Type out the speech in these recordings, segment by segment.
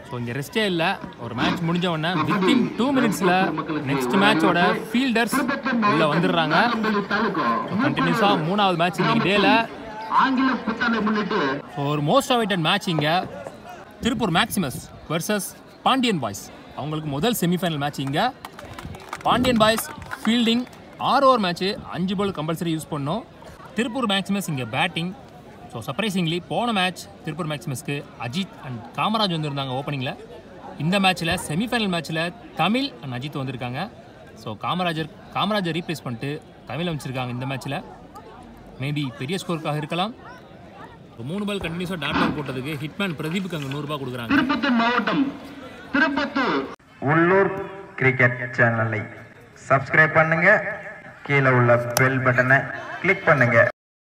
So இங்கே ரெஸ்டே இல்லை ஒரு மேட்ச் முடிஞ்ச உடனே வித்தின் டூ மினிட்ஸில் நெக்ஸ்ட் மேட்சோட ஃபீல்டர்ஸ் உள்ளே வந்துடுறாங்க கண்டினியூஸாக மூணாவது மேட்ச் இன்னைக்கு டேல ஆங்கில புத்தாண்டை முன்னிட்டு ஒரு மோஸ்ட் அவைட்டட் மேட்ச் இங்கே Tiruppur Maximus versus Pandian boys அவங்களுக்கு முதல் செமிஃபைனல் மேட்ச் இங்கே பாண்டியன் பாய்ஸ் ஃபீல்டிங் ஆறு ஓவர் மேட்ச்சு அஞ்சு பால் கம்பல்சரி யூஸ் பண்ணோம் திருப்பூர் மேக்ஸிமஸ் இங்கே பேட்டிங் ஸோ சர்ப்ரைசிங்லி போன மேட்ச் திருப்பூர் மேக்ஸிமஸ்க்கு அஜித் அண்ட் காமராஜ் வந்திருந்தாங்க ஓப்பனிங்கில் இந்த மேட்ச்சில் செமிஃபைனல் மேட்ச்சில் தமிழ் அண்ட் அஜித் வந்திருக்காங்க ஸோ காமராஜர் காமராஜர் ரீப்ளேஸ் பண்ணிட்டு தமிழ் அமைச்சிருக்காங்க இந்த மேட்ச்சில் மேபி பெரிய ஸ்கோருக்காக இருக்கலாம் இப்போ மூணு பால் கண்டினியூஸாக டாட் பால் போட்டதுக்கு ஹிட்மேன் பிரதீப்புக்கு அங்கே நூறுரூபா கொடுக்குறாங்க திருப்பத்தூர் மாவட்டம் திருப்பத்தூர் உள்ளூர் கிரிக்கெட் சேனலை சப்ஸ்கிரைப் பண்ணுங்க கீழே உள்ள பெல் பட்டனை கிளிக் பண்ணுங்க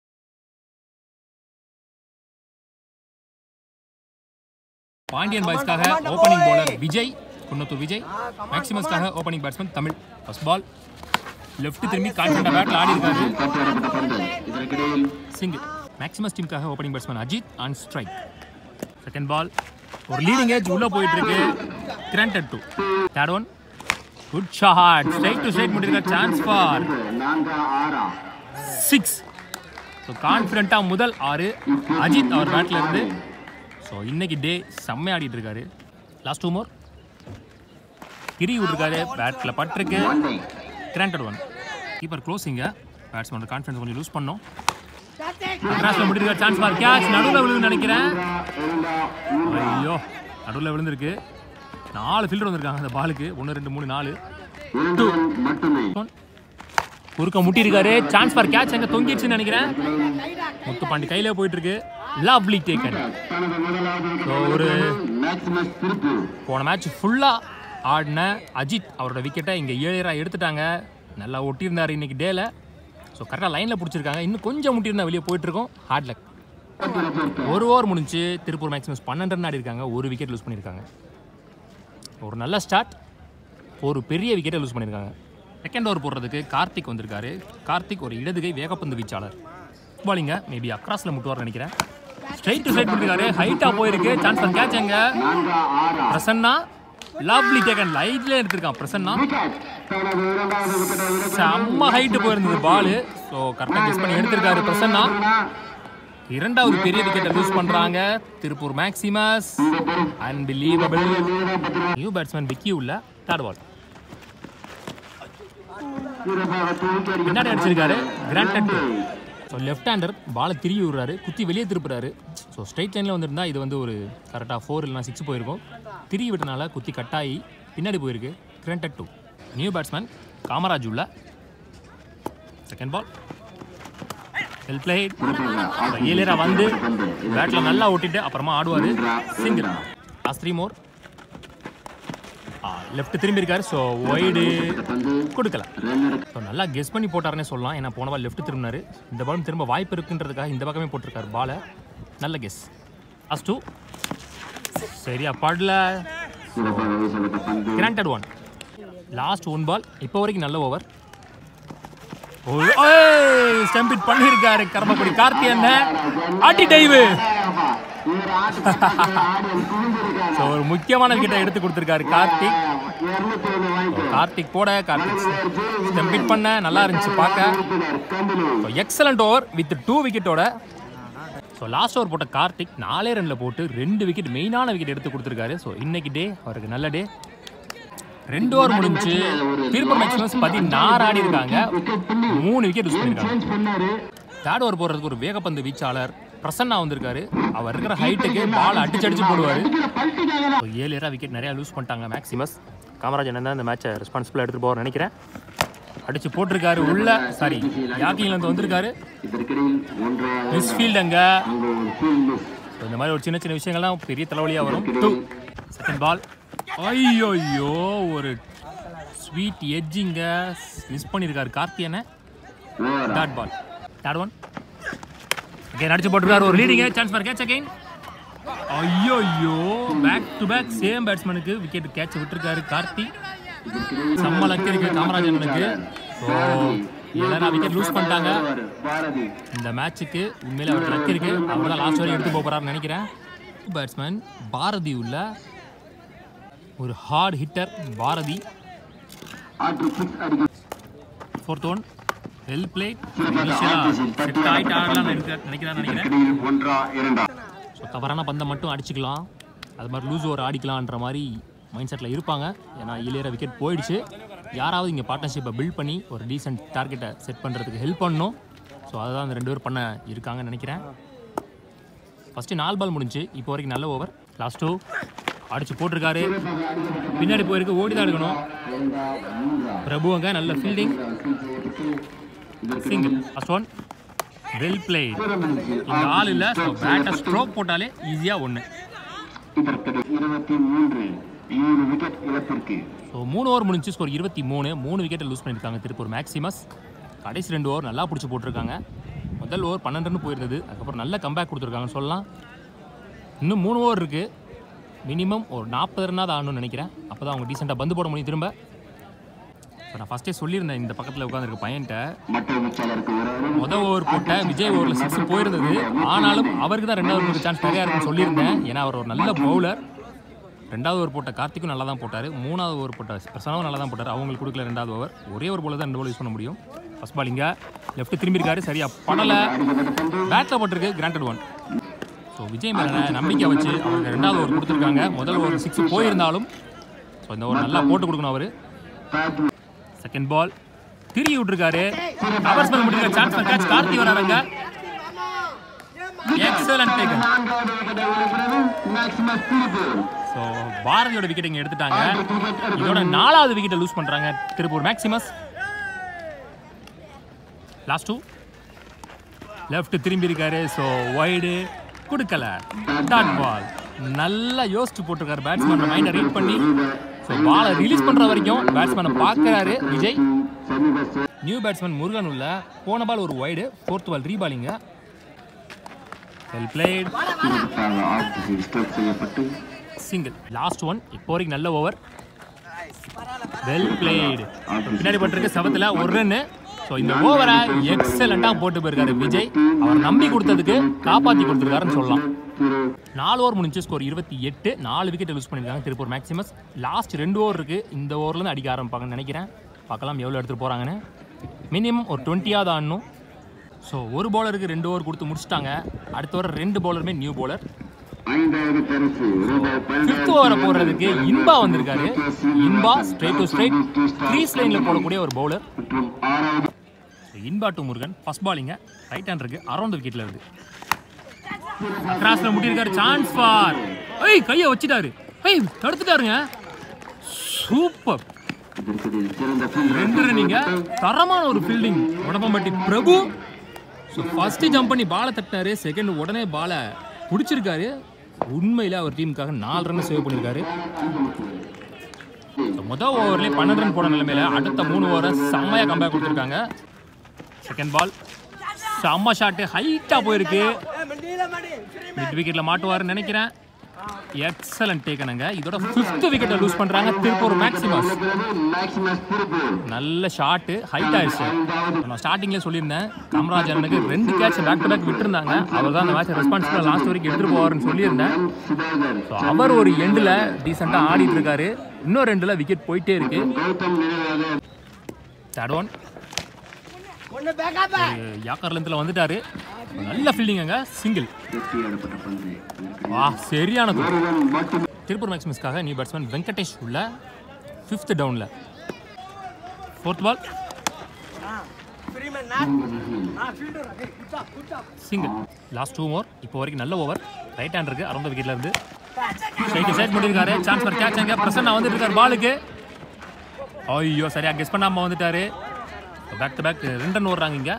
பாண்டியன் பாய்ஸ்க்காக ஓப்பனிங் bowler விஜய் குன்னத்தூர் விஜய் மேக்ஸிமஸ்க்காக opening batsman Tamil first ball left திரும்பி கான்ஃபிடண்டாக பேட்டில் ஆடி இருக்காரு காட்சி வரப்பட்ட பந்து இதற்கிடையில் சிங்கிள் மேக்ஸிமஸ் டீமுக்காக opening batsman Ajith on strike second ball ஒரு லீடிங் ஏஜ் உள்ளே போயிட்டு இருக்கு granted to third one good shot straight to straight முடியிருக்க சான்ஸ் ஃபார் நான்கா ஆறா சிக்ஸ் ஸோ கான்ஃபிடண்ட்டாக முதல் ஆறு அஜித் அவர் பேட்டில் இருந்து ஸோ இன்னைக்கு டே செம்மையா ஆடிட்டு இருக்காரு லாஸ்ட் டூ மோர் கிரி விட்டுருக்காரு பேட்டில் பட்டிருக்கு கிராண்டட் ஒன் கீப்பர் க்ளோஸிங்க பேட்ஸ்மேனோட கான்ஃபிடன்ஸ் கொஞ்சம் லூஸ் பண்ணோம் கிராஸில் முடியிருக்க சான்ஸ் ஃபார் கேட்ச் நடுவில் விழுதுன்னு நினைக்கிறேன் ஐயோ நடுவில் விழுந்திருக்கு நாலு ஃபீல்டர் வந்திருக்காங்க அந்த பாலுக்கு ஒன்று ரெண்டு மூணு நாலு இரண்டு ரன் மட்டுமே குறுக்க முட்டியிருக்காரு சான்ஸ் ஃபார் கேட்ச் எங்க தொங்கிடுச்சுன்னு நினைக்கிறேன் முத்துப்பாண்டி கையில போயிட்டு இருக்கு லவ்லி டேக்கன் தனது முதலாவது ஒரு மேக்ஸிமஸ் திருப்பூர் போன மேட்ச் ஃபுல்லாக ஆடின அஜித் அவரோட விக்கெட்டை இங்கே ஏழரா எடுத்துட்டாங்க நல்லா ஒட்டியிருந்தார் இன்னைக்கு டேல ஸோ கரெக்டாக லைனில் பிடிச்சிருக்காங்க இன்னும் கொஞ்சம் முட்டியிருந்தா வெளியே போயிட்டு இருக்கோம் ஹார்ட் லக் ஒரு ஓவர் முடிஞ்சு திருப்பூர் மேக்ஸிமஸ் பன்னெண்டு ரன் ஆடி இருக்காங்க ஒரு விக்கெட் லூஸ் பண்ணியிருக்காங்க ஒரு நல்ல ஸ்டார்ட் ஒரு பெரிய விக்கெட்டை லூஸ் பண்ணியிருக்காங்க செகண்ட் ஓவர் போடுறதுக்கு கார்த்திக் வந்திருக்காரு கார்த்திக் ஒரு இடதுகை வேகப்பந்து வீச்சாளர் பாலிங்க மேபி அக்ராஸில் முட்டுவார்னு நினைக்கிறேன் ஸ்ட்ரைட் டு ஸ்ட்ரைட் பண்ணிருக்காரு ஹைட்டாக போயிருக்கு சான்ஸ் ஃபார் கேட்ச் எங்க நான்கா ஆறா பிரசன்னா லவ்லி டேக்கன் லைட்ல எடுத்திருக்கான் பிரசன்னா விக்கெட் தனது இரண்டாவது விக்கெட்டை இழந்து செம்ம ஹைட்டு போயிருந்தது பால் ஸோ கரெக்டாக கெஸ் பண்ணி எடுத்திருக்காரு பிரசன்னா இரண்டாவது பெரிய விக்கெட்டை லூஸ் பண்றாங்க Tiruppur Maximus unbelievable new batsman Vicky உள்ள தேர்ட் பால் சிறப்பாக தூக்கி பின்னாடி அடிச்சிருக்காரு கிராண்டட் ஸோ லெஃப்ட் ஹேண்டர் பாலை திரும்பி விடுறாரு குத்தி வெளியே திருப்புறாரு ஸோ ஸ்ட்ரைட் லைனில் வந்திருந்தா இது வந்து ஒரு கரெக்டாக ஃபோர் இல்லைனா சிக்ஸ் போயிருக்கும் திரும்பி விட்டனால குத்தி கட்டாயி பின்னாடி போயிருக்கு granted two new batsman Kamaraj உள்ள செகண்ட் பால் வெல் பிளேட் ஏலியரா வந்து பேட்டில் நல்லா ஓட்டிட்டு அப்புறமா ஆடுவார் single last three more left திரும்பி இருக்காரு ஸோ ஒய்டு பந்து கொடுக்கல ரன் எடுக்க ஸோ நல்லா கெஸ் பண்ணி போட்டாருன்னே சொல்லலாம் ஏன்னா போன பால் லெஃப்ட் திரும்பினாரு இந்த பாலும் திரும்ப வாய்ப்பு இருக்குன்றதுக்காக இந்த பக்கமே போட்டிருக்காரு பாலை நல்ல கெஸ் லாஸ்ட் டூ சரியா படல சிறப்பாக வீசப்பட்ட பந்து granted one last one ball இப்போ வரைக்கும் நல்ல ஓவர் ஸ்டெம்ப் இட் பண்ணியிருக்காரு கர்மக்குடி கார்த்தி என்ன அடி டைவு இவர் ஆட்டத்தை ஆடி குவிந்திருக்காரு ஸோ ஒரு முக்கியமான விக்கெட்டை எடுத்து கொடுத்துருக்காரு கார்த்திக் இருநூத்தி ஒண்ணு வாய்ப்பு கார்த்திக் போட கார்த்திக் ஸ்டெம்ப் இட் பண்ண நல்லா இருந்துச்சு பார்க்க company excellent over with two விக்கெட்டோட ஸோ லாஸ்ட் ஓவர் போட்ட கார்த்திக் நாலே ரனில் போட்டு ரெண்டு விக்கெட் மெயினான விக்கெட் எடுத்து கொடுத்துருக்காரு ஸோ இன்னைக்கு டே அவருக்கு நல்ல டே ரெண்டு ஓவர் முடிஞ்சு திருப்பூர் மேக்ஸிமஸ் பதினாறு ஆடி இருக்காங்க மூணு விக்கெட் யூஸ் பண்ணியிருக்காங்க பண்ணாரு தேர்ட் ஓவர் போடுறதுக்கு ஒரு வேகப்பந்து வீச்சாளர் பிரசன்னா வந்திருக்காரு அவர் இருக்கிற ஹைட்டுக்கு பால் அடிச்சு அடிச்சு போடுவார் ஏழு ஏரா விக்கெட் நிறையா லூஸ் பண்ணிட்டாங்க மேக்ஸிமஸ் காமராஜ் என்ன தான் இந்த மேட்சை ரெஸ்பான்சிபிளாக எடுத்துகிட்டு போவார்னு நினைக்கிறேன் அடிச்சு போட்டிருக்காரு உள்ள சாரி யாக்கிங்லேருந்து வந்திருக்காரு இதற்கிடையில் ஒன்றாக மிஸ்ஃபீல்டு அங்க அங்கு ஒரு ஃபீல்ட் மிஸ் So, இந்த மாதிரி ஒரு சின்ன சின்ன விஷயங்கள்லாம் பெரிய தலைவலியாக வரும் டூ செகண்ட் பால் ஐயோ ஒரு ஸ்வீட் எட்ஜிங்க மிஸ் பண்ணியிருக்காரு கார்த்தியனை over third ball third one again அடிச்சு போட்டிருக்காரு ஒரு லீடிங்க சான்ஸ் ஃபார் கேட்ச் அகைன் ஐயோ பேக் டு பேக் சேம் பேட்ஸ்மேனுக்கு விக்கெட் கேட்ச் விட்டுருக்காரு கார்த்தி செம்ம லக்கு இருக்கு காமராஜனுக்கு ஸோ இல்லைனா விக்கெட் லூஸ் பண்ணிட்டாங்க பாரதி இந்த மேட்ச்சுக்கு உண்மையிலே அவருக்கு லக் இருக்கு அவர் தான் லாஸ்ட் வரையும் எடுத்து போக போறாருன்னு நினைக்கிறேன் பேட்ஸ்மேன் பாரதி உள்ள ஒரு ஹார்ட் ஹிட்டர் பாரதி ஆற்று சிக்ஸ் அடிக்க ஃபோர்த் ஒன் வெல் பிளே இனிஷியலாக செட் ஆகிட்டு ஆடலாம் நினைக்கிறேன் நினைக்கிறேன் இதற்கிடையில் ஒன்றா இரண்டா ஸோ தவறான பந்தை மட்டும் அடிச்சுக்கலாம் அது மாதிரி லூஸ் ஓவர் ஆடிக்கலான்ற மாதிரி மைண்ட் செட்டில் இருப்பாங்க ஏன்னா இளையர விக்கெட் போயிடுச்சு யாராவது இங்கே பார்ட்னர்ஷிப்பை பில்ட் பண்ணி ஒரு டீசென்ட் டார்கெட்டை செட் பண்ணுறதுக்கு ஹெல்ப் பண்ணணும் ஸோ அதை தான் அந்த ரெண்டு பேரும் பண்ண இருக்காங்கன்னு நினைக்கிறேன் ஃபஸ்ட்டு நாலு பால் முடிஞ்சு இப்போ வரைக்கும் நல்ல ஓவர் லாஸ்ட் டூ அடிச்சு போட்டிருக்காரு பின்னாடி போயிருக்கு ஓடி தான் எடுக்கணும் பிரபுவங்க நல்ல fielding single first one well played இந்த ஆள் இல்லை ஸோ பேட்டை ஸ்ட்ரோக் போட்டாலே ஈஸியாக ஒன்று இதற்கிடையில் இருபத்தி மூன்று ஏழு விக்கெட் இழப்பிற்கு ஸோ மூணு ஓவர் முடிஞ்சு ஸ்கோர் இருபத்தி மூணு மூணு விக்கெட்டை லூஸ் பண்ணியிருக்காங்க திருப்பூர் மேக்ஸிமஸ் கடைசி ரெண்டு ஓவர் நல்லா பிடிச்சி போட்டிருக்காங்க முதல் ஓவர் பன்னெண்டு ரன் போயிருந்தது அதுக்கப்புறம் நல்ல கம்பேக் கொடுத்துருக்காங்கன்னு சொல்லலாம் இன்னும் மூணு ஓவர் இருக்குது மினிமம் ஒரு நாற்பது ரன்னாவது ஆடணும்னு நினைக்கிறேன் அப்போ தான் அவங்க டீசெண்டாக பந்து போட முடியும் திரும்ப ஸோ நான் ஃபஸ்ட்டே சொல்லியிருந்தேன் இந்த பக்கத்தில் உட்காந்துருக்க பையன்ட்ட மற்ற வீச்சாளருக்கு ஒரு run. முதல் ஓவர் போட்ட விஜய் ஓவரில் சிக்ஸ் போயிருந்தது ஆனாலும் அவருக்கு தான் ரெண்டாவது ஓவருக்கு சான்ஸ் நிறையா இருக்குன்னு சொல்லியிருந்தேன் ஏன்னா அவர் ஒரு நல்ல பவுலர் ரெண்டாவது ஓவர் போட்ட கார்த்திக்கும் நல்லா தான் போட்டார் மூணாவது ஓவர் போட்ட பிரசனாவும் நல்லா தான் போட்டார் அவங்களுக்கு கொடுக்கல ரெண்டாவது ஓவர் ஒரே ஒரு போல தான் ரெண்டு பால் யூஸ் பண்ண முடியும் ஃபஸ்ட் பால் இங்கே லெஃப்ட் திரும்பியிருக்காரு சரியா படலை பேட்டில் போட்டிருக்கு கிராண்டட் ஒன் ஸோ விஜய் மேலே நம்பிக்கை வச்சு அவருக்கு ரெண்டாவது ஓவர் கொடுத்துருக்காங்க முதல் ஓவர் சிக்ஸ் போயிருந்தாலும் ஸோ இந்த ஓவர் நல்லா போட்டு கொடுக்கணும் அவர் Pat செகண்ட் பால் திரும்பி விட்டுருக்காரு கவர்ஸ் பண்ண முடியல சான்ஸ் ஃபார் கேட்ச் கார்த்தி வராங்க எக்ஸலன்ட் டேக்கன் நான்காவது விக்கெட்டை விழுக்கிறது மேக்ஸிமஸ் திருப்பூர் ஸோ பாரதியோட விக்கெட் இங்கே எடுத்துட்டாங்க இதோட நாலாவது விக்கெட்டை லூஸ் பண்ணுறாங்க Tiruppur Maximus last two left திரும்பி இருக்காரு ஸோ வைடு கொடுக்கல டாட் பால் நல்லா யோசிச்சு போட்டிருக்காரு பேட்ஸ்மேன் மைண்டை ரீட் பண்ணி ஸோ பாலை ரிலீஸ் பண்ணுற வரைக்கும் பேட்ஸ்மேனை பார்க்குறாரு விஜய் சமீப நியூ பேட்ஸ்மேன் முருகன் உள்ள போன பால் ஒரு வைடு ஃபோர்த் பால் ரீபாலிங்க வெல் பிளேட் சோதனைக்காக ஆஃப் ஸ்டோக் செய்யப்பட்டு சிங்கிள் லாஸ்ட் ஒன் இப்போ வரைக்கும் நல்ல ஓவர் வெல் பிளேடு பின்னாடி பட்டிருக்கு செவத்தில் ஒரு ரன்னு ஸோ இந்த ஓவரை எக்ஸலண்ட்டாக போட்டு போயிருக்காரு விஜய் அவர் நம்பி கொடுத்ததுக்கு காப்பாற்றி கொடுத்துருக்காருன்னு சொல்லலாம் திரு நாலு ஓவர் முடிஞ்சு ஸ்கோர் இருபத்தி எட்டு நாலு விக்கெட் லூஸ் பண்ணியிருக்காங்க திருப்பூர் மேக்ஸிமஸ் லாஸ்ட் ரெண்டு ஓவர் இருக்கு இந்த ஓவர்லேருந்து அடிக்க ஆரம்பிப்பாங்கன்னு நினைக்கிறேன் பார்க்கலாம் எவ்வளோ எடுத்துகிட்டு போகிறாங்கன்னு மினிமம் ஒரு டுவெண்ட்டியாவது ஆடணும் ஸோ ஒரு பவுலருக்கு ரெண்டு ஓவர் கொடுத்து முடிச்சிட்டாங்க அடுத்த ஓவர் ரெண்டு பவுலருமே நியூ பவுலர் ஐந்தாவது பரிசு ரூபாய் ஃபிஃப்த் ஓவரை போடுறதுக்கு இன்பா வந்திருக்காரு Inba straight to straight crease லைனில் போடக்கூடிய ஒரு பவுலர் மற்றும் ஆறாவது இன்பா டு முருகன் ஃபர்ஸ்ட் பாலிங்க ரைட் ஹேண்ட் இருக்கு அரௌண்ட் விக்கெட்ல இருக்கு கிராஸ்ல முட்டியிருக்காரு சான்ஸ் ஃபார் ஏய் கையை வச்சிட்டாரு ஏய் தடுத்துட்டாருங்க சூப்பர் இதற்கிடையில் சிறந்த fielder ரெண்டு ரன்னிங்க தரமான ஒரு fielding Udambampatti Prabhu so first jump பண்ணி பாலை தட்டினாரு செகண்ட் உடனே பாலை பிடிச்சிருக்காரு உண்மையில அவர் டீமுக்காக நாலு ரன் சேவ் பண்ணியிருக்காரு So, முதல் ஓவர்லேயே பன்னெண்டு ரன் போன நிலைமையில அடுத்த மூணு ஓவரை செம்மையாக கம்பேக் கொடுத்துருக்காங்க செகண்ட் பால் செம்ம ஷாட்டு ஹைட்டாக போயிருக்கு மிட் விக்கெட்டில் மாட்டுவாருன்னு நினைக்கிறேன் எக்ஸலன்ட் டேக்கனுங்க இதோட ஃபிஃப்த் விக்கெட்டை லூஸ் பண்ணுறாங்க திருப்பூர் மேக்ஸிமஸ் மேக்ஸிமஸ் திருப்பூர் நல்ல ஷாட்டு ஹைட் ஆயிடுச்சு நான் ஸ்டார்டிங்லேயே சொல்லியிருந்தேன் காமராஜனுக்கு ரெண்டு கேட்ச் பேக் டு பேக் விட்டுருந்தாங்க அவர் தான் அந்த மேட்ச் ரெஸ்பான்சிபிளாக லாஸ்ட் வரைக்கும் எடுத்துகிட்டு போவார்னு சொல்லியிருந்தேன் சுதாகர் ஸோ அவர் ஒரு எண்டில் டீசெண்டாக ஆடிட்டு இருக்காரு இன்னும் ரெண்டில் விக்கெட் போயிட்டே இருக்கு கௌதம் நினைவாக தேர்ட் ஒன் யாக்கர்லேருந்துல வந்துட்டாரு நல்ல ஃபீல்டிங்க சிங்கிள் வெற்றியாடப்பட்ட பந்து இதற்கு வா சரியான தூரம் ஒருவன் மட்டுமே திருப்பூர் மேக்ஸிமஸ்க்காக நியூ பேட்ஸ்மேன் வெங்கடேஷ் உள்ள ஃபிஃப்த் டவுனில் fourth ball single last two over இப்போ வரைக்கும் நல்ல ஓவர் ரைட் ஹேண்ட் இருக்கு அரௌண்ட் விக்கெட்ல இருந்து ஸ்ட்ரைட் சைட் பண்ணியிருக்காரு சான்ஸ் ஃபார் கேட்ச் அங்கே பிரசன்னா வந்துட்டு இருக்காரு பாலுக்கு ஐயோ சரியா கெஸ் பண்ணாம வந்துட்டாரு பேக் டு பேக் ரெண்டு ரன் ஓடுறாங்க இங்க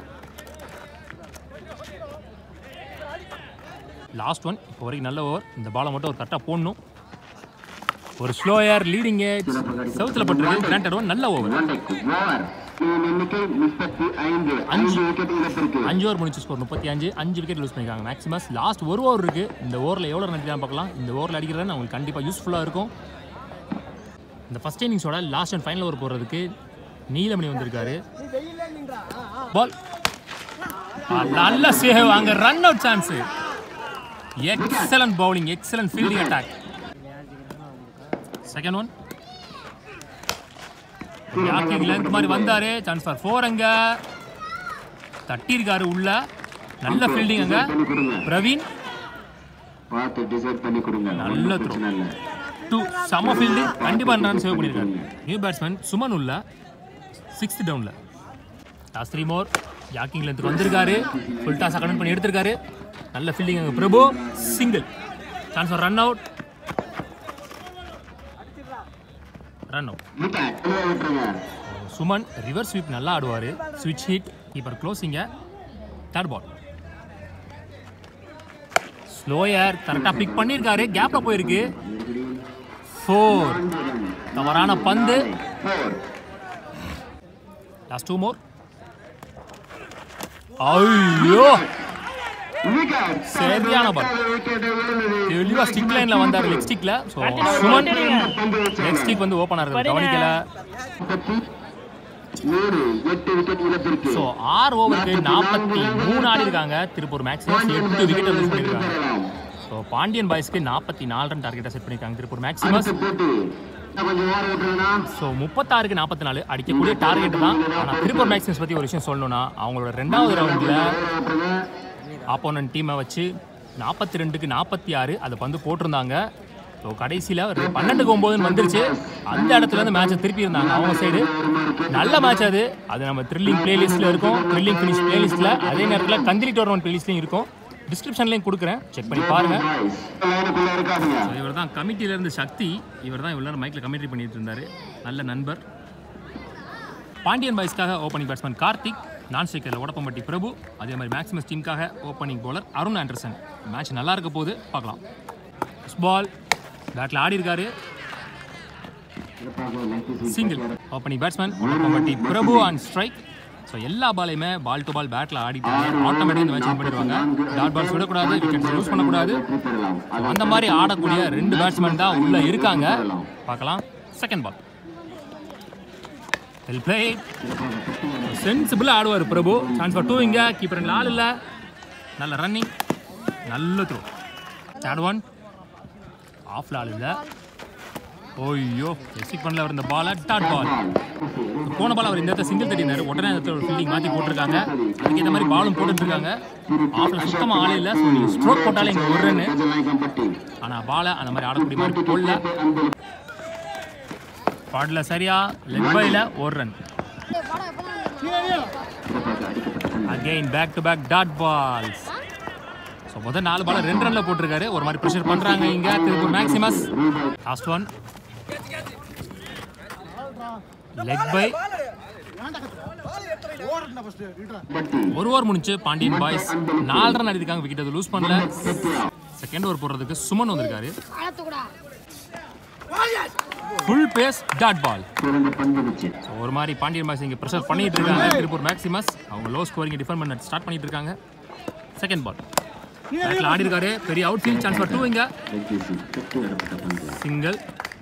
லாஸ்ட் ஒன் இப்போ வரைக்கும் நல்ல ஓவர் இந்த பாலை மட்டும் ஒரு கரெக்டாக போடணும் ஒரு ஸ்லோயர் லீடிங் ஏஜ் சவுத்தில் பட்டிருக்கு கிராண்டட் ஒன் நல்ல ஓவர் ஒன்றைக்கு ஓவர் டீம் எண்ணிக்கை முப்பத்தி ஐந்து ஐந்து விக்கெட் இழப்பிற்கு அஞ்சு ஓவர் முடிச்சு ஸ்கோர் முப்பத்தி அஞ்சு அஞ்சு விக்கெட் லூஸ் பண்ணிருக்காங்க மேக்ஸிமஸ் லாஸ்ட் ஒரு ஓவர் இருக்கு இந்த ஓவரில் எவ்வளோ ரன் அடிக்கலாம் பார்க்கலாம் இந்த ஓவரில் அடிக்கிறது அவங்களுக்கு கண்டிப்பாக யூஸ்ஃபுல்லாக இருக்கும் இந்த ஃபர்ஸ்ட் இன்னிங்ஸோட லாஸ்ட் அண்ட் ஃபைனல் ஓவர் போடுறதுக்கு நீலமணி வந்திருக்காரு பால் நல்ல சேவ் அங்க run out chance excellent bowling excellent fielding attack second one yorking length மாதிரி வந்தாரு சான்ஸ் ஃபார் ஃபோர் அங்க தட்டியிருக்காரு உள்ள நல்ல ஃபீல்டிங் அங்க பண்ணி கொடுங்க பிரவீன் பார்த்து டிசைட் பண்ணி கொடுங்க நல்ல ஒண்ணும் throw. பிரச்சனை இல்லை டூ செம்ம ஃபீல்டிங் கண்டிப்பாக ரன் சேவ் பண்ணியிருக்காரு நியூ பேட்ஸ்மேன் சுமன் உள்ள சிக்ஸ்த் டவுனில் லாஸ்ட் த்ரீ மோர் யாக்கிங் லென்த்துக்கு வந்திருக்காரு ஃபுல் டாஸ் அக்கடன் பண்ணி எடுத்திருக்காரு நல்ல ஃபீல்டிங் அங்கே Prabhu single chance for run out run out wicket வெளியே விட்டுருங்க சுமன் ரிவர்ஸ் ஸ்வீப் நல்லா ஆடுவார் ஸ்விட்ச் ஹிட் கீப்பர் க்ளோஸிங்க தேர்ட் பால் ஸ்லோயர் கரெக்டாக பிக் பண்ணியிருக்காரு கேப்பில் போயிருக்கு ஃபோர் தவறான பந்து ஃபோர் லாஸ்ட் டூ மோர் ஐயோ விக்கெட் சரியான ball. விக்கெட் விழுந்தது தெளிவாக ஸ்டிக் லைனில் வந்தார் லெக் ஸ்டிக்கில் ஸோ சுமன் லெக் ஸ்டிக் வந்து ஓப்பனாக இருக்குது கவனிக்கல முப்பத்தி ஏழு எட்டு விக்கெட் இழப்பிற்கு ஸோ ஆறு ஓவருக்கு நாற்பத்தி மூணு ஆடி இருக்காங்க திருப்பூர் மேக்ஸிமம் எட்டு விக்கெட் லூஸ் பண்ணியிருக்காங்க பெறலாம். ஸோ பாண்டியன் பாய்ஸ்க்கு நாற்பத்தி நாலு ரன் டார்கெட்டாக செட் பண்ணியிருக்காங்க திருப்பூர் மேக்ஸிமஸ் அடுத்த போட்டி இன்னும் கொஞ்சம் ஓர விட்டுருங்கன்னா ஸோ முப்பத்தாறுக்கு நாற்பத்தி நாலு அடிக்கக்கூடிய டார்கெட் தான் ஆனால் திருப்பூர் மேக்ஸிமஸ் பற்றி ஒரு விஷயம் சொல்லணும்னா அவங்களோட ரெண்டாவது ரவுண்டில் ஆப்போனன்ட் டீமை வச்சு நாற்பத்தி ரெண்டுக்கு நாற்பத்தி ஆறு அதை பந்து போட்டிருந்தாங்க ஸோ கடைசியில் ஒரு பன்னெண்டுக்கு ஒம்போதுன்னு வந்துருச்சு அந்த இடத்துல இருந்து மேட்சை திருப்பி இருந்தாங்க அவங்க சைடு நல்ல மேட்ச் அது அது நம்ம த்ரில்லிங் பிளேலிஸ்ட்டில் இருக்கும் த்ரில்லிங் ஃபினிஷ் பிளேலிஸ்ட்டில் அதே நேரத்தில் கந்திரி டோர்னமெண்ட் பிளேலிஸ்ட்லையும் இருக்கும் டிஸ்கிரிப்ஷன்லையும் கொடுக்குறேன் செக் பண்ணி பாருங்கள் லைனுக்குள்ள இருக்காதுங்க இவர் தான் கமிட்டியிலேருந்து சக்தி இவர் தான் இவ்வளோ மைக்கில் கமெண்ட்ரி பண்ணிட்டு இருந்தார் நல்ல நண்பர் பாண்டியன் பாய்ஸ்க்காக ஓப்பனிங் பேட்ஸ்மேன் கார்த்திக் நான் ஸ்ட்ரைக்கரில் உடப்பம்பட்டி பிரபு அதே மாதிரி மேக்ஸிமஸ் டீமுக்காக opening bowler Arun Anderson match நல்லா இருக்க போது பார்க்கலாம் பால் பேட்டில் ஆடி இருக்காரு single opening batsman Udappampatti Prabhu on strike so எல்லா பாலையுமே பால் டு பால் பேட்டில் ஆடிட்டாங்க ஆட்டோமேட்டிக் இந்த மேட்ச் வின் பண்ணிடுவாங்க டாட் பால்ஸ் விடக்கூடாது விக்கெட்ஸ் யூஸ் பண்ணக்கூடாது பெறலாம் So, அந்த மாதிரி ஆடக்கூடிய ரெண்டு பேட்ஸ்மேன் தான் உள்ள இருக்காங்க பார்க்கலாம் செகண்ட் பால் வெல் பிளே சென்சிபிளாக ஆடுவார் பிரபு சான்ஸ் ஃபார் டூ இங்கே கீப்பர் ஆள் இல்லை நல்ல ரன்னிங் நல்ல த்ரோ தேர்ட் ஒன் ஆஃப்ல ஆள் இல்லை ஓய்யோ எக்ஸிக் பண்ணல அவர் இந்த பாலை டாட் பால் போன பால் அவர் இந்த இடத்துல சிங்கிள் தட்டினார் உடனே அந்த இடத்துல ஒரு ஃபீல்டிங் மாற்றி போட்டிருக்காங்க அதுக்கேற்ற மாதிரி பாலும் போட்டுட்டு இருக்காங்க ஆஃப்ல சுத்தமாக ஆள் இல்லை ஸோ நீங்கள் ஸ்ட்ரோக் போட்டாலே இங்கே ஒரு ரன்னு கஜநாயகம்பட்டி ஆனால் பாலை அந்த மாதிரி ஆடக்கூடிய மாதிரி போடல பாடல சரியா லெக் பைல ஒரு run again back to back dot balls so முதல் நாலு பால் ரெண்டு ரன்ல போட்டிருக்காரு ஒரு மாதிரி ப்ரெஷர் பண்றாங்க இங்க Tiruppur Maximus last one leg bye ஒரு ஓவர் முடிஞ்சு பாண்டியன் பாய்ஸ் நாலு ரன் அடிச்சிருக்காங்க விக்கெட் அது லூஸ் பண்ணல செகண்ட் ஓவர் போடுறதுக்கு சுமன் வந்திருக்காரு ஃபுல் பேஸ் டாட் பால் சிறந்த பந்து வச்சு ஸோ ஒரு மாதிரி பாண்டியன் பாய்ஸ் இங்கே ப்ரெஷர் பண்ணிட்டு இருக்காங்க திருப்பூர் மேக்ஸிமஸ் அவங்க லோ ஸ்கோரிங் டிஃபெண்ட் பண்ண ஸ்டார்ட் பண்ணிட்டு இருக்காங்க செகண்ட் பால் பேட்டில் ஆடி இருக்காரு பெரிய outfield chance for two இங்க வெற்றி தொட்டு இடப்பட்ட பந்து சிங்கிள்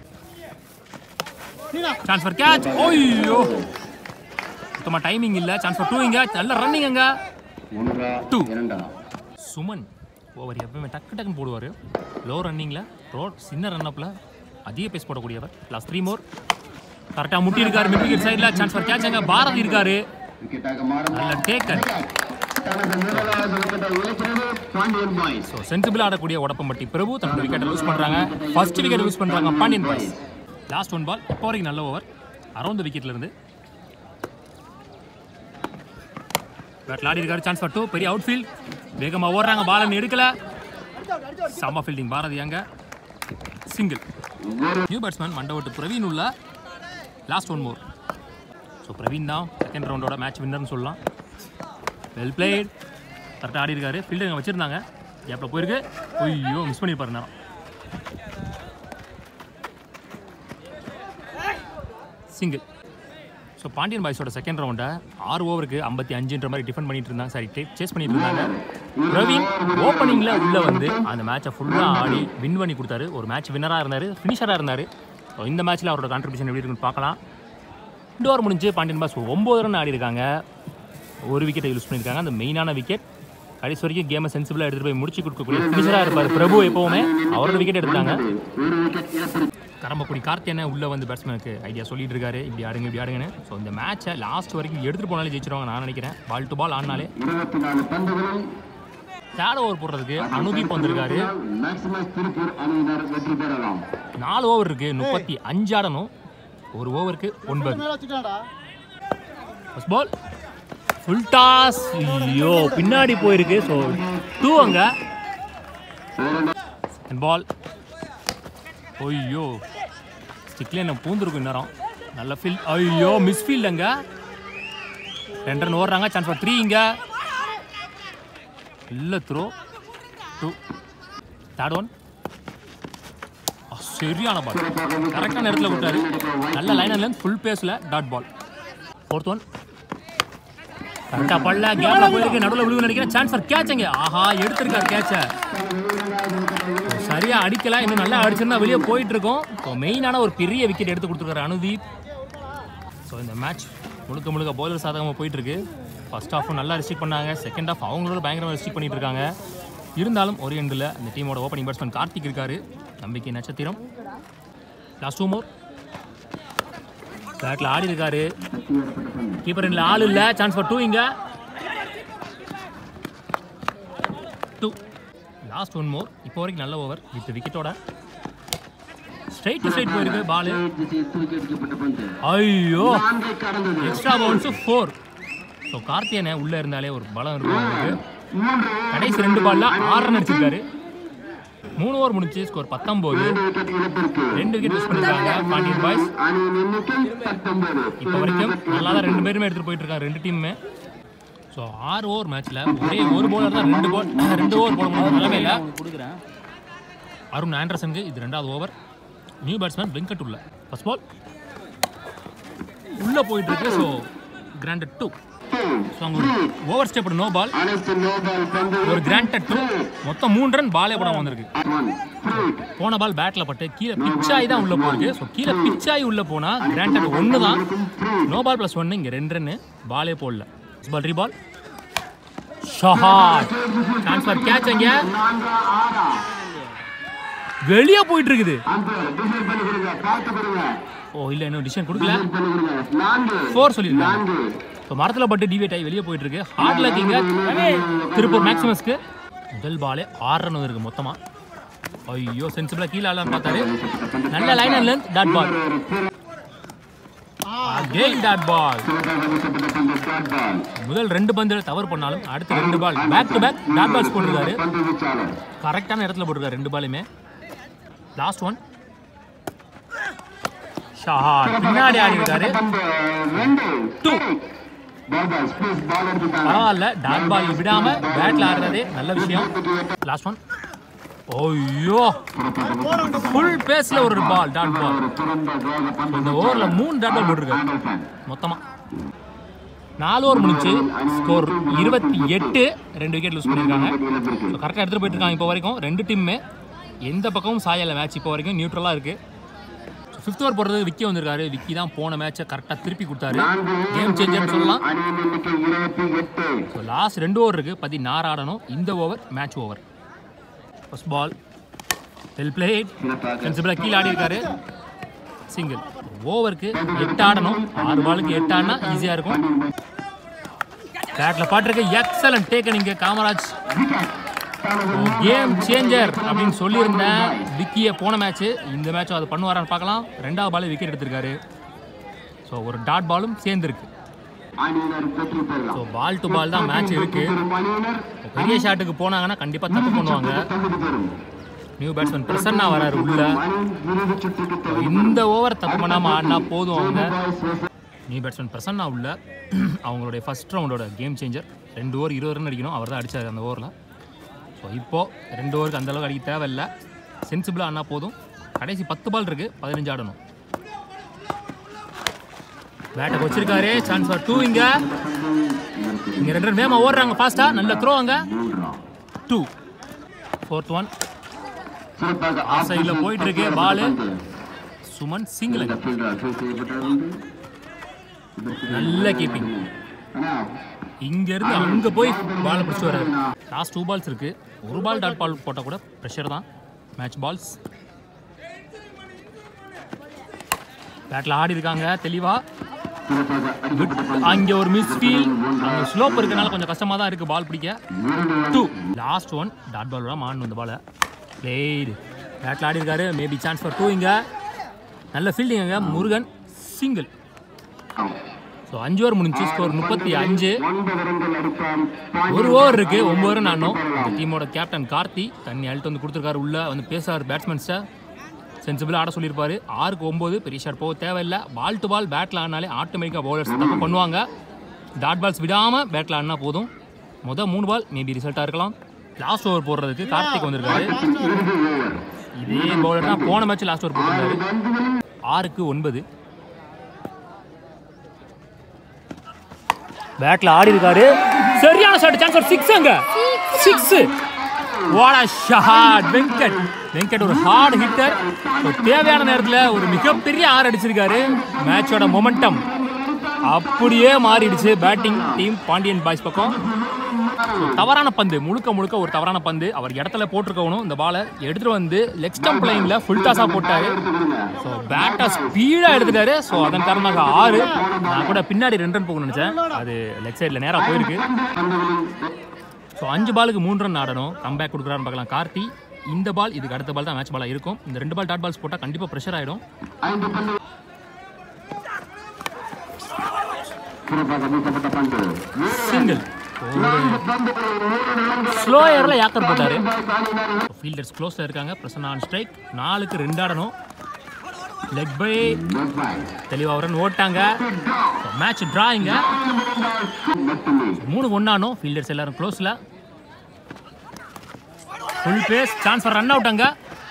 சான்ஸ் ஃபார் கேட்ச் ஓய்யோ சுத்தமாக டைமிங் இல்லை சான்ஸ் ஃபார் டூ இங்க நல்ல ரன்னிங் அங்க ஒன்றா Two. இரண்டா சுமன் ஓவர் எப்பவுமே டக்கு டக்குன்னு போடுவார் லோ ரன்னிங்கில் ரோட் சின்ன ரன்னப்பில் அதிக பேஸ் போடக்கூடியவர் லாஸ்ட் த்ரீ மோர் கரெக்டாக முட்டி இருக்காரு மிட் விக்கெட் சைடில் சான்ஸ் ஃபார் கேட்ச் அங்க பாரதி இருக்காரு விக்கெட்டாக மாறும் நல்ல டேக்கன் தனது முதலாவது விக்கெட்டை இழக்கிறது பாண்டியன் பாய்ஸ் ஸோ சென்சிபிள் ஆடக்கூடிய உடப்பம்பட்டி பிரபு தன்னோட விக்கெட்டை லூஸ் பண்ணுறாங்க ஃபர்ஸ்ட் விக்கெட் லூஸ் பண்ணுறாங்க Pandiyan boys last one ball இப்போ வரைக்கும் நல்ல ஓவர் அரௌண்ட் விக்கெட்ல இருந்து பேட்டில் ஆடி இருக்காரு சான்ஸ் ஃபார் டூ பெரிய அவுட் ஃபீல்ட் வேகமாக ஓடுறாங்க பால் எடுக்கல செம்ம ஃபீல்டிங் பாரதி அங்க single new batsman Mandavattu Praveen உள்ள last one more so Praveen தான் செகண்ட் ரவுண்டோட மேட்ச் வின்னர்னு சொல்லலாம் வெல் பிளேட் கரெக்டாக ஆடி இருக்காரு ஃபீல்டர் வச்சிருந்தாங்க கேப்பில் போயிருக்கு ஐயோ மிஸ் பண்ணியிருப்பாரு நேரம் சிங்கிள் ஸோ பாண்டியன் பாய்ஸோட செகண்ட் ரவுண்டை ஆறு ஓவருக்கு ஐம்பத்தி அஞ்சுன்ற மாதிரி டிஃபெண்ட் பண்ணிட்டு இருந்தாங்க சாரி சேஸ் பண்ணிட்டு இருந்தாங்க பிரவீன் ஓப்பனிங்கில் உள்ளே வந்து அந்த மேட்சை ஃபுல்லாக ஆடி வின் பண்ணி கொடுத்தாரு ஒரு மேட்ச் வின்னராக இருந்தார் ஃபினிஷராக இருந்தார் ஸோ இந்த மேட்ச்சில் அவரோட கான்ட்ரிபியூஷன் எப்படி இருக்குன்னு பார்க்கலாம் ரெண்டு ஓவர் முடிஞ்சு பாண்டியன் பாஸ் ஒம்பது ரன் ஆடி இருக்காங்க ஒரு விக்கெட்டை யூஸ் பண்ணியிருக்காங்க அந்த மெயினான விக்கெட் கடைசி வரைக்கும் கேமை சென்சிபிளாக எடுத்துகிட்டு போய் முடிச்சு கொடுக்கக்கூடிய ஃபினிஷராக இருப்பார் பிரபு எப்போவுமே அவரோட விக்கெட் எடுத்தாங்க ஒரு விக்கெட் இழப்பிற்கு கரம்பக்குடி கார்த்தியனை உள்ளே வந்து பேட்ஸ்மேனுக்கு ஐடியா சொல்லிட்டு இருக்காரு இப்படி ஆடுங்க இப்படி ஆடுங்கன்னு ஸோ இந்த மேட்சை லாஸ்ட் வரைக்கும் எடுத்துகிட்டு போனாலே ஜெயிச்சிருவாங்க நான் நினைக்கிறேன் பால் டு பால் ஆடினாலே இருபத்தி நாலு பந்துகளில் தேர்ட் ஓவர் போடுறதுக்கு அனுதீப் வந்திருக்காரு மேக்சிமஸ் திருப்பூர் அணியினர் வெற்றி பெறலாம் நாலு ஓவர் இருக்கு முப்பத்தி அஞ்சு ஆடணும் ஒரு ஓவருக்கு ஒன்பது ஃபர்ஸ்ட் பால் ஃபுல் டாஸ் ஐயோ பின்னாடி போயிருக்கு ஸோ டூ அங்க செகண்ட் பால் ஐயோ ஸ்டிக்ல என்ன பூந்துருக்கும் இந்நேரம் நல்ல ஃபீல்ட் ஐயோ மிஸ் ஃபீல்ட் அங்க ரெண்டு ரன் ஓடுறாங்க சான்ஸ் ஃபார் த்ரீ இங்க இல்ல த்ரோ டூ தேர்ட் ஒன் சரியான பால் கரெக்டான இடத்துல விட்டாரு நல்ல லைனர்ல இருந்து ஃபுல் பேஸ்ல டாட் பால் ஃபோர்த் ஒன் கரெக்டா பல்ல கேப்ல போயிருக்கு நடுவில் விழுவு நினைக்கிறேன் சான்ஸ் ஃபார் கேட்சுங்க ஆஹா எடுத்திருக்காரு கேட்ச சரியா அடிக்கல இன்னும் நல்லா அடிச்சிருந்தா வெளியே போயிட்டு இருக்கோம் ஸோ மெயினான ஒரு பெரிய விக்கெட் எடுத்து கொடுத்துருக்காரு அனுதீப் ஸோ இந்த மேட்ச் முழுக்க முழுக்க பவுலர் சாதகமாக போயிட்டு இருக்கு ஃபர்ஸ்ட் ஹாஃபும் நல்லா ரிஸ்ட்ரிக் பண்ணாங்க செகண்ட் ஹாஃப் அவங்களோட பயங்கரமாக ரிஸ்ட்ரிக் பண்ணிட்டு இருக்காங்க இருந்தாலும் ஒரு எண்டில் இந்த டீமோட ஓப்பனிங் பேட்ஸ்மேன் கார்த்திக் இருக்காரு நம்பிக்கை நட்சத்திரம் லாஸ்ட் டூ மோர் பேட்டில் ஆடி இருக்காரு கீப்பர் ரெண்டில் ஆள் இல்லை சான்ஸ் ஃபார் டூ இங்க டூ லாஸ்ட் ஒன் மோர் இப்போ வரைக்கும் நல்ல ஓவர் வித் விக்கெட்டோட ஸ்ட்ரைட் டு ஸ்ட்ரைட் போயிருக்கு பால் திசையில் தூக்கி அடிக்கப்பட்ட பந்து ஐயோ நான்கை கடந்தது எக்ஸ்ட்ரா பவுன்ஸ் ஃபோர் ஸோ கார்த்தியனை உள்ள இருந்தாலே ஒரு பலம் இருக்கும் அவருக்கு மூன்று கடைசி ரெண்டு பால்ல ஆறு ரன் அடிச்சிருக்காரு மூணு ஓவர் முடிஞ்சு ஸ்கோர் பத்தொம்போது விக்கெட் இழப்பிற்கு ரெண்டு விக்கெட் மிஸ் பண்ணிருக்காங்க பாண்டியன் பாய்ஸ் அணியின் எண்ணிக்கை பத்தொன்பது இப்போ வரைக்கும் நல்லா தான் ரெண்டு பேருமே எடுத்துட்டு போயிட்டு இருக்காங்க ரெண்டு டீமுமே ஸோ ஆறு ஓவர் மேட்ச்ல ஒரே ஒரு bowler தான் ரெண்டு பால் ரெண்டு ஓவர் போட முடியும் நிலைமையில கொடுக்குறேன் அருண் ஆண்டர்சனுக்கு இது ரெண்டாவது ஓவர் நியூ பேட்ஸ்மேன் வெங்கட் உள்ள ஃபர்ஸ்ட் பால் உள்ள போயிட்டு இருக்கு ஸோ கிராண்டட் டூ ஸோ அங்கே ஒரு ஓவர் ஸ்டெப் நோ பால் அனைத்து நோபால் பந்து ஒரு கிராண்டட் டூ மொத்தம் மூணு ரன் பாலே போடாம வந்திருக்கு ஒன் போன பால் பேட்ல பட்டு கீழே பிச்சாய் தான் உள்ள போயிருக்கு ஸோ கீழே பிச்சாய் உள்ள போனா கிராண்டட் ஒன்று தான் நோ பால் ப்ளஸ் ஒன்று இங்கே ரெண்டு ரன்னு பாலே போடல பால் ரீபால் ஷஹாட் ட்ரான்ஸ்ஃபர் கேட்ச் அங்க நான்கா ஆறா வெளியே போயிட்டு இருக்குது அந்த டிசைன் பண்ணி கொடுங்க பார்த்து கொடுங்க ஓ இல்லை இன்னும் டிசிஷன் கொடுக்கல டிசைன் பண்ணி கொடுங்க நான்கு ஃபோர் சொல்லியிருக்காங்க நான்கு ஸோ மரத்தில் பட்டு டிவேட் ஆகி வெளியே போயிட்டு இருக்கு ஹார்ட் லக்கிங்க திருப்பூர் மேக்ஸிமஸ்க்கு முதல் பாலே ஆறு ரன் இருக்கு மொத்தமா ஐயோ சென்சிபிளா கீழே ஆடலாம்னு பார்த்தாரு நல்ல liner length dot ball again dot ball சிறப்பாக வீசப்பட்ட பந்து டாட் பால் முதல் ரெண்டு பந்து தவறு பண்ணாலும் அடுத்த ரெண்டு ball back to back dot balls போட்டிருக்காரு பந்து வீச்சாளர் கரெக்டான இடத்துல போட்டிருக்காரு ரெண்டு பாலுமே லாஸ்ட் ஒன் ஷாட் பின்னாடி ஆடி இருக்காரு பந்து ரெண்டு டூ பால் பால் ஸ்பீஸ் பால் எடுத்துட்டாங்க பரவாயில்ல டாட் பால் விடாம பேட்ல ஆடுறதே நல்ல விஷயம் லாஸ்ட் ஒன் ஐயோ ஃபுல் பேஸ்ல ஒரு பால் டாட் பால் ஒரு திறந்த வேக பந்து இந்த ஓவர்ல மூணு டாட் பால் போட்டிருக்காரு ஆண்டர்சன் மொத்தமா நாலு ஓவர் முடிஞ்சு ஸ்கோர் இருபத்தி எட்டு ரெண்டு விக்கெட் லூஸ் பண்ணியிருக்காங்க இழப்பிற்கு கரெக்டாக எடுத்துகிட்டு போயிட்டு இருக்காங்க இப்போ வரைக்கும் ரெண்டு டீமுமே எந்த பக்கமும் சாயல மேட்ச் இப்போ வரைக்கும் நியூட்ரலாக இருக்கு ஃபிஃப்த் ஓவர் போடுறது விக்கி வந்திருக்காரு விக்கி தான் போன மேட்சை கரெக்டாக திருப்பி கொடுத்தாரு கேம் சேஞ்சர்னு சொல்லலாம் அணியின் எண்ணிக்கை இருபத்தி எட்டு ஸோ லாஸ்ட் ரெண்டு ஓவர் இருக்கு பதினாறு ஆடணும் இந்த over match over first ball well played சிறப்பாக சென்சிபிளாக கீழே ஆடி இருக்காரு சிங்கிள் ஓவருக்கு எட்டு ஆடணும் ஆறு பாலுக்கு எட்டு ஆடினா ஈஸியாக இருக்கும் பேட்டில் பாட்டிருக்கு எக்ஸலன்ட் டேக்கன் இங்கே காமராஜ் கேம் சேஞ்சர் அப்படின்னு சொல்லியிருந்தேன் விக்கியை போன மேட்ச் இந்த மேட்சும் அது பண்ணுவாரான்னு பார்க்கலாம் ரெண்டாவது பால் விக்கெட் எடுத்திருக்காரு ஸோ ஒரு டாட் பாலும் சேர்ந்துருக்கு அணியினர் வெற்றி பெறலாம் ஸோ பால் டு பால் தான் மேட்ச் இருக்கு பெறும் அணியினர் பெரிய ஷாட்டுக்கு போனாங்கன்னா கண்டிப்பாக தப்பு பண்ணுவாங்க தகுதி பெறும் நியூ பேட்ஸ்மேன் பிரசன்னா வராரு உள்ள அணியின் இறுதி சுற்றுக்கு தகுதி இந்த ஓவர் தப்பு பண்ணாமல் ஆடினா போதும் அவங்க boys versus new batsman Prasanna உள்ள அவங்களுடைய ஃபர்ஸ்ட் ரவுண்டோட கேம் சேஞ்சர் ரெண்டு ஓவர் இருபது ரன் அடிக்கணும் அவர் தான் அடிச்சார் அந்த ஓவரில் ஸோ இப்போது ரெண்டு ஓவருக்கு அந்த அளவுக்கு அடிக்க தேவையில்லை சென்சிபிளாக ஆனா போதும் கடைசி பத்து பால் இருக்கு பதினஞ்சு ஆடணும் பேட்டை வச்சிருக்காரு சான்ஸ் ஃபார் டூ இங்க இங்க ரெண்டு ரன் வேமா ஓடுறாங்க ஃபாஸ்டா நல்ல த்ரோ அங்க டூ ஃபோர்த் ஒன் சிறப்பாக ஆஃப் சைடில் போயிட்டு இருக்கு பால் சுமன் சிங்கிள் இந்த fielder field செய்யப்பட்டிருந்து நல்ல கீப்பிங் ஆனா, இங்க இருந்து அங்க போய் பால் பிடிச்சி வராரு லாஸ்ட் டூ பால்ஸ் இருக்கு ஒரு பால் டாட் பால் போட்டால் கூட ப்ரெஷர் தான் மேட்ச் பால்ஸ் பேட்டில் ஆடி இருக்காங்க தெளிவா சிறப்பாக அடிக்கப்பட்ட பந்து அங்கே ஒரு மிஸ் ஃபீல் அங்கே ஸ்லோப் இருக்கனால கொஞ்சம் கஷ்டமாக தான் இருக்குது பால் பிடிக்க two last one dot ball தான் மாறணும் இந்த பாலை பிளேடு பேட்டில் ஆடி இருக்காரு மேபி சான்ஸ் ஃபார் டூ இங்கே நல்ல ஃபீல்டிங் அங்கே முருகன் சிங்கிள் ஸோ அஞ்சு ஓவர் முடிஞ்சு ஸ்கோர் முப்பத்தி அஞ்சு ஒன்பது ரன்கள் அடித்தான் ஒரு ஓவர் இருக்கு ஒன்பது ஓவர் நானும் இந்த டீமோட கேப்டன் கார்த்தி தண்ணி அழுட்டு வந்து கொடுத்துருக்காரு உள்ள வந்து பேசுறாரு பேட்ஸ்மேன்ஸை சென்சிபிளாக ஆட சொல்லியிருப்பாரு ஆறுக்கு ஒம்பது பெரிய ஷாட் போக தேவையில்லை பால் டு பால் பேட்டில் ஆடினாலே ஆட்டோமேட்டிக்காக பவுலர்ஸ் தப்பு பண்ணுவாங்க டாட் பால்ஸ் விடாமல் பேட்டில் ஆடினா போதும் மொதல் மூணு பால் மேபி ரிசல்ட்டாக இருக்கலாம் லாஸ்ட் ஓவர் போடுறதுக்கு கார்த்திக் வந்திருக்காரு இதே பவுலர் தான் போன மேட்ச் லாஸ்ட் ஓவர் போட்டிருந்தாரு ஆறுக்கு ஒன்பது பேட்ல ஆடி இருக்காரு சரியான ஷாட் சான்ஸ் ஒரு சிக்ஸ் அங்க six what a shot Venkat Venkat ஒரு ஹார்ட் ஹிட்டர் ஒரு தேவையான நேரத்துல ஒரு மிகப்பெரிய ஆறு அடிச்சிருக்காரு மேட்சோட மொமெண்டம் அப்படியே மாறிடுச்சு பேட்டிங் டீம் பாண்டியன் பாய்ஸ் பக்கம் So, தவறான பந்து முழுக்க முழுக்க ஒரு தவறான பந்து அவர் இடத்துல போட்டிருக்கணும் இந்த பாலை எடுத்துட்டு வந்து லெக் ஸ்டம்ப் லைன்ல ஃபுல் டாஸா போட்டாரு ஸோ பேட்டை ஸ்பீடாக எடுத்துட்டாரு ஸோ அதன் காரணமாக ஆறு நான் கூட பின்னாடி ரெண்டு ரன் போகணும்னு நினச்சேன் அது லெக் சைடில் நேராக போயிருக்கு ஸோ அஞ்சு பாலுக்கு மூணு ரன் ஆடணும் கம்பேக் கொடுக்குறான்னு பார்க்கலாம் கார்த்தி இந்த பால் இதுக்கு அடுத்த பால் தான் மேட்ச் பாலாக இருக்கும் இந்த ரெண்டு பால் டாட் பால்ஸ் போட்டால் கண்டிப்பாக ப்ரெஷர் ஆகிடும் ஐந்து பந்து சிறப்பாக வீசப்பட்ட பந்து சிங்கிள் ஸ்லோ ஏரில் யாக்கர் போட்டாரு ஃபீல்டர்ஸ் க்ளோஸில் இருக்காங்க பிரசன்னா ஆன் ஸ்ட்ரைக் நாலுக்கு ரெண்டு ஆடணும் லெக் பை குட் பை தெளிவாக ரன் ஓட்டாங்க மேட்ச் டிராயிங்க மட்டுமே மூணு ஒன்னானோ ஃபீல்டர்ஸ் எல்லாரும் க்ளோஸில் full pace chance for run out அங்க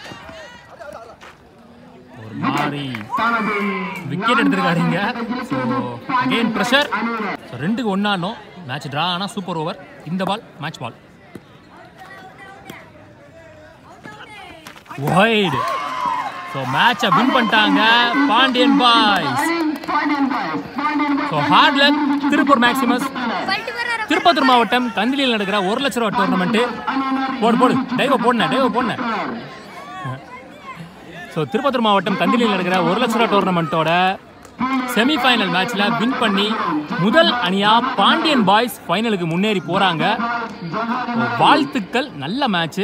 ஒரு மாதிரி விக்கெட் எடுத்திருக்காருங்க ஸோ அகெயின் ப்ரெஷர் ஸோ ரெண்டுக்கு ஒன்னானோ மேட்ச் ட்ரா ஆனால் சூப்பர் ஓவர் இந்த ball match ball wide so மேட்சை வின் பண்ணிட்டாங்க Pandiyan boys so hard luck Tiruppur Maximus Tirupattur மாவட்டம் தந்திலியில் நடக்கிற ஒரு லட்ச ரூபா டோர்னமெண்ட்டு போடு போடு டைவ போடுன டைவ போடுன ஸோ திருப்பத்தூர் மாவட்டம் தந்திலியில் நடக்கிற ஒரு லட்ச ரூபா டோர்னமெண்ட்டோட செமிஃபைனல் மேட்ச்ல வின் பண்ணி முதல் அணியா பாண்டியன் பாய்ஸ் ஃபைனலுக்கு முன்னேறி போறாங்க வாழ்த்துக்கள் நல்ல மேட்ச்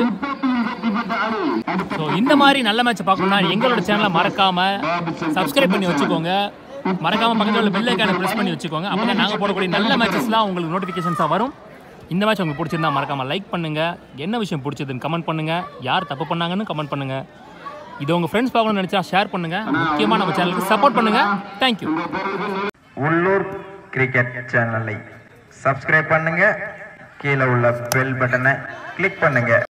ஸோ இந்த மாதிரி நல்ல மேட்ச் பார்க்கணும்னா எங்களோட சேனலை மறக்காம சப்ஸ்கிரைப் பண்ணி வச்சுக்கோங்க மறக்காம பக்கத்தில் உள்ள பெல் ஐக்கானை ப்ரெஸ் பண்ணி வச்சுக்கோங்க அப்போ தான் நாங்கள் போடக்கூடிய நல்ல மேட்சஸ்லாம் உங்களுக்கு நோட்டிஃபிகேஷன்ஸாக வரும் இந்த மேட்ச் உங்களுக்கு பிடிச்சிருந்தா மறக்காம லைக் பண்ணுங்க என்ன விஷயம் பிடிச்சதுன்னு கமெண்ட் பண்ணுங்க யார் தப்பு பண்ணாங்கன்னு கமெண்ட் பண்ணுங்க இது உங்க ஃப்ரெண்ட்ஸ் பார்க்கணும்னு நினைச்சா ஷேர் பண்ணுங்க முக்கியமாக நம்ம சேனலுக்கு சப்போர்ட் பண்ணுங்க தேங்க்யூ உள்ளூர் கிரிக்கெட் சேனலை சப்ஸ்கிரைப் பண்ணுங்க கீழே உள்ள பெல் பட்டனை கிளிக் பண்ணுங்க